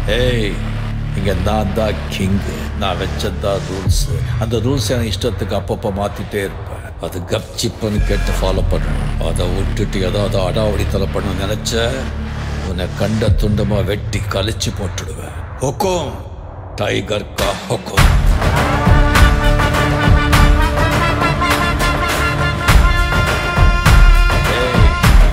ஏய் இங்க நான் தான் கிங்கு நான் வச்சதான் ரூல்ஸ் அந்த ரூல்ஸ் எனக்கு இஷ்டத்துக்கு அப்பப்போ மாத்திட்டே இருப்பேன் அது கப்சிப்புன்னு கேட்டு ஃபாலோ பண்ணணும் அதை விட்டுட்டு ஏதாவது அடாவடித்தலை பண்ண நினைச்ச உன்னை கண்ட துண்டமா வெட்டி கழிச்சு போட்டுடுவேன் ஹொக்கோம் டைகர் கா ஹொக்கோம் ஏய்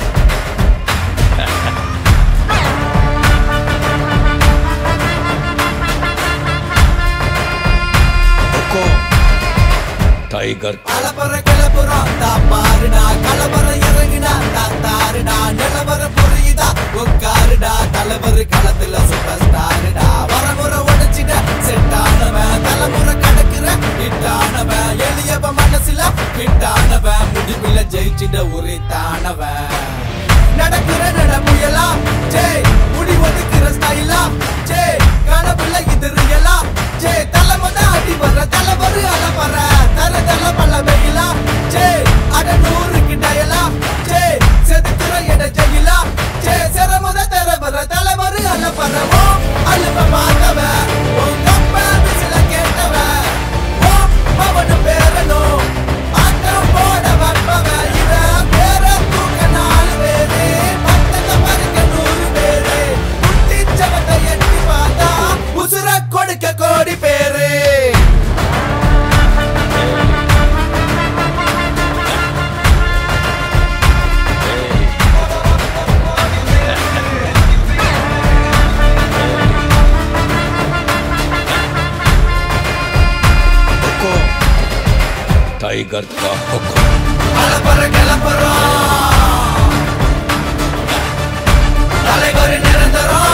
ஹொக்கோம் டைகர் கா கலப்பற கிளப்புறோம் தான் பாருடா கலவர இறங்கினா தான் தாருடா நிலவர புரியுதா உட்காருடா தலைவர் களத்துல சூப்பர் ஸ்டாருடா வரமுறை உடைச்சிட செட்டானவன் தலைமுறை கடக்குற இட்டானவன் எளியவன் மனசுல விட்டானவன் முடிவுல ஜெயிச்சிட உரித்தானவன் நடக்கிற நடமுயலா ஜெய் முடி ஒதுக்கிற ஸ்டைலா ஜெய் கனவுல இது ரியலா ஜெய் தலைமுத அடி வர தலைவர் அலப்பற தர தல பல வெயிலா ஜெய் அட நூறுக்கு டயலா ஜெய் செதுக்குற எட ஜெயிலா ஜெய் சிரமுத தர வர தலைவர் அலப்பற ஓ அலுவ பார்த்தவ உன் கப்ப விசில கேட்டவ ஓ பவனு பேரனோ ஆட்டம் போட வப்பவ இவ பேர தூக்க நாலு பேரு பத்தத்தை பறிக்க நூறு பேரு குட்டிச்சவத்தை எட்டி பார்த்தா உசுர கொடுக்க கோடி பேரு ஹொக்கோம் டைகர் கா ஹொக்கோம் அலப்பற கிளப்புறோம் தலைவர் நிரந்தரம்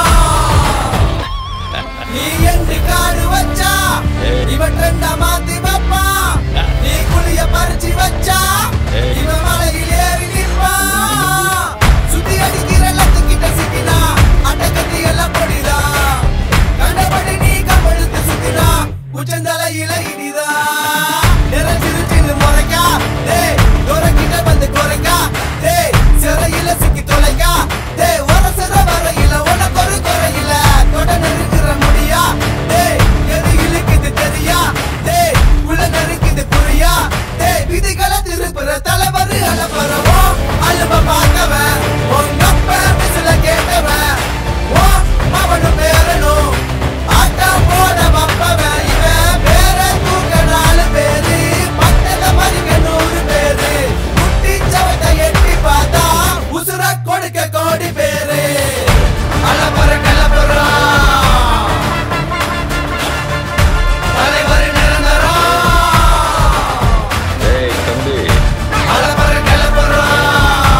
நீ என்று காடு வச்சா இவன் ரெண்டா மாத்தி வைப்பா நீ குளிய பறிச்சு வச்சா இவன் மலையில் ஏறி நிற்பா சுத்தி அடிக்கிற லத்துக்கிட்ட சிக்கினா அட்டக்கத்தி எல்லாம் பொடிதா கண்டபடி நீ கம்பெடுத்து சுத்தினா உச்சந்தலையில இடிதா நிறைஞ்சிருச்சுன்னு முறைக்கா டேய் துறக்கிட்ட வந்து குறைக்கா டேய் சிறையில சிக்கி தொலைக்கா டேய் ஒரு சிற வரையில உனக்கு ஒரு குறையில தொட நெருங்குற முடியா டேய் எது இழுக்குது தெரியா டேய் உள்ள நெருக்குது புரியா டேய் விதிகளை திருப்புற தலைவர் அலப்பறவோ அலுவ பார்த்தவன் உங்க அப்ப விசில கேட்டவன் ஓ அவனு பேரனும் ஆட்டம் போட வப்பவன் இவன் பேர தூக்க நாலு பேரு பத்தல மறிக்க நூறு பேரு குட்டி சவத்தை எட்டி பார்த்தா உசுர கொடுக்க கோடி பேரு அலப்பற கலப்புறோம் தலைவர் நிரந்தரம் ஏய் தம்பி அலப்பற கலப்புறோம்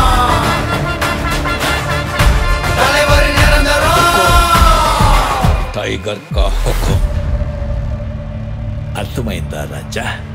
தலைவர் நிரந்தரம் టైగర్ కా హుకుం అర్థమైందా రాజా